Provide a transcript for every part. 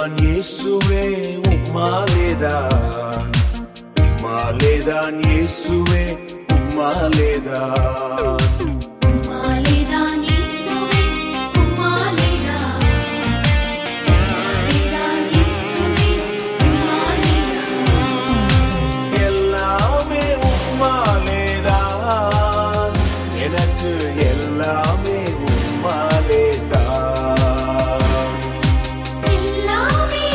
உம்மாலேதான் இயேசுவே உம்மாலேதான் உம்மாலேதான் இயேசுவே உம்மாலேதான் உம்மாலேதான் இயேசுவே உம்மாலேதான் உம்மாலேதான் இயேசுவே உம்மாலேதான் எல்லாமே உம்மாலேதான் எனக்கு எல்லாமே உம்மாலேதான் எல்லாமே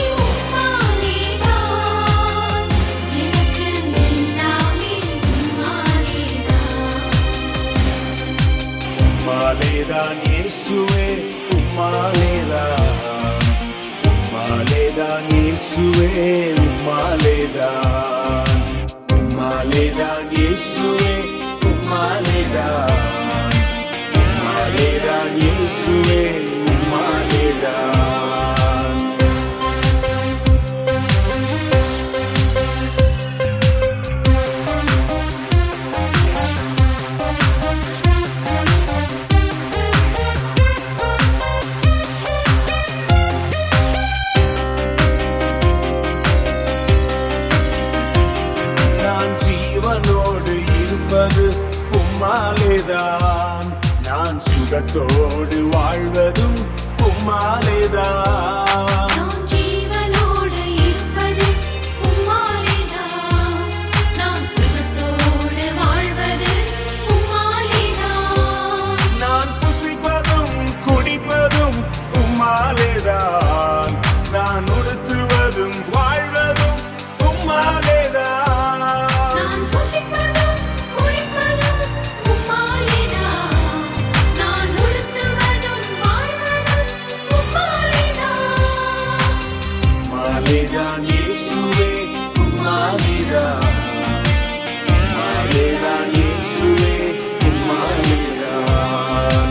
உம்மாலேதான் எனக்கு எல்லாமே உம்மாலேதான் உம்மாலேதான் இயேசுவே உம்மாலேதான் உம்மாலேதான் இயேசுவே உம்மாலேதான் உம்மாலேதான் இயேசுவே உம்மாலேதான் உம்மாலேதான் இயேசுவே உம்மாலேதான் நான் ஜீவனோடு இருப்பது உம்மாலேதான் நான் சுகத்தோடு வாழ்வதும் உம்மாலேதான் நான் ஜீவனோடு இருப்பது உம்மாலேதான் நான் சுகத்தோடு வாழ்வது உம்மாலேதான் நான் புசிப்பதும் குடிப்பதும் உம்மாலேதான் நான் உடுத்துவதும் வாழ்வதும் உம்மாலேதான் நான் புசிப்பதும் குடிப்பதும் உம்மாலேதான் நான் உடுத்துவதும் வாழ்வதும் உம்மாலேதான் உம்மாலேதான் இயேசுவே உம்மாலேதான் உம்மாலேதான் இயேசுவே உம்மாலேதான்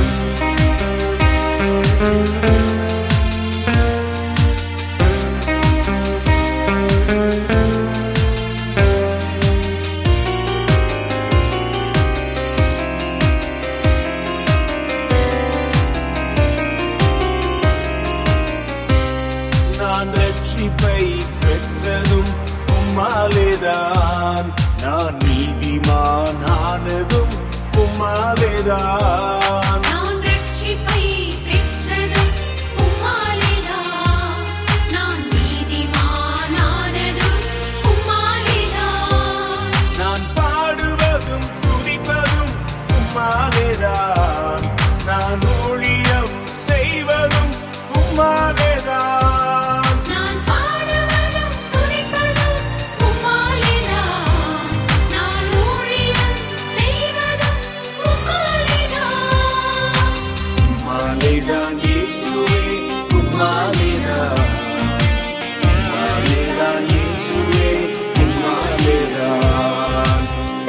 நான் ரட்சிப்பை பெற்றதும் உம்மாலேதான் நான் நீதிமான் ஆனதும் உம்மாலேதான் நான் ரட்சிப்பை பெற்றதும் உம்மாலேதான் நான் நீதிமானானதும் உம்மாலேதான் நான் பாடுவதும் துதிப்பதும் உம்மாலேதான் நான் ஊழியம் செய்வதும் உம்மாலேதான் நான் பாடுவதும் துதிப்பதும் உம்மாலேதான் நான் ஊழியம் செய்வதும் உம்மாலேதான் உம்மாலேதான் இயேசுவே உம்மாலேதான் உம்மாலேதான் இயேசுவே உம்மாலேதான்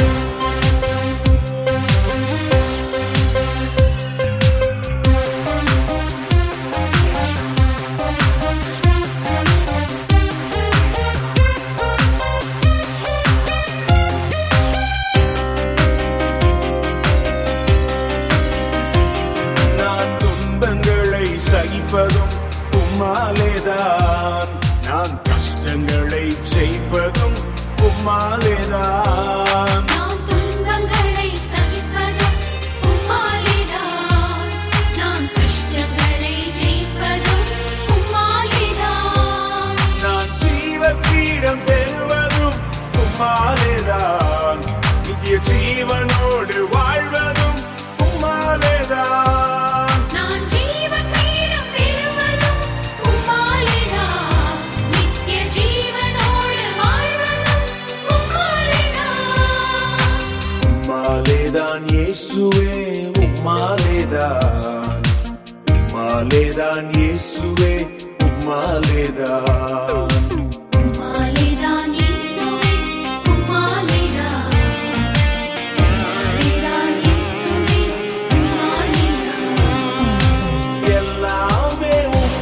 நான் துன்பங்களை சகிப்பதும் உம்மாலேதான் நான் கஷ்டங்களை ஜெயிப்பதும் உம்மாலேதான் நான் துன்பங்களை சகிப்பதும் உம்மாலேதான் நான் கஷ்டங்களை ஜெயிப்பதும் உம்மாலேதான் நான் ஜீவ கிரீடம் பெறுவதும் உம்மாலேதான் நித்திய ஜீவனோடு வாழ்வதும் உம்மாலேதான் நான் ஜீவ கிரீடம் பெறுவதும் உம்மாலேதான் நித்திய ஜீவனோடு வாழ்வதும் உம்மாலேதான் உம்மாலேதான் இயேசுவே உம்மாலேதான் உம்மாலேதான் இயேசுவே உம்மாலேதான் உம்மாலேதான் இயேசுவே உம்மாலேதான் உம்மாலேதான் இயேசுவே உம்மாலேதான் எல்லாமே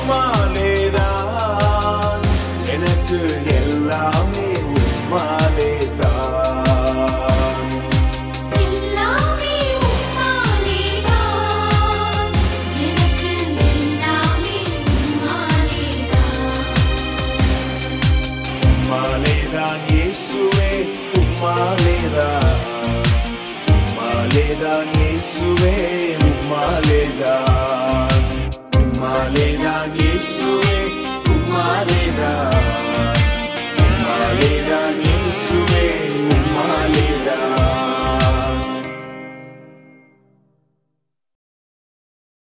உம்மாலேதான் எனக்கு எல்லாமே உம்மாலேதான் எல்லாமே உம்மாலேதான் எனக்கு எல்லாமே உம்மாலேதான் உம்மாலேதான்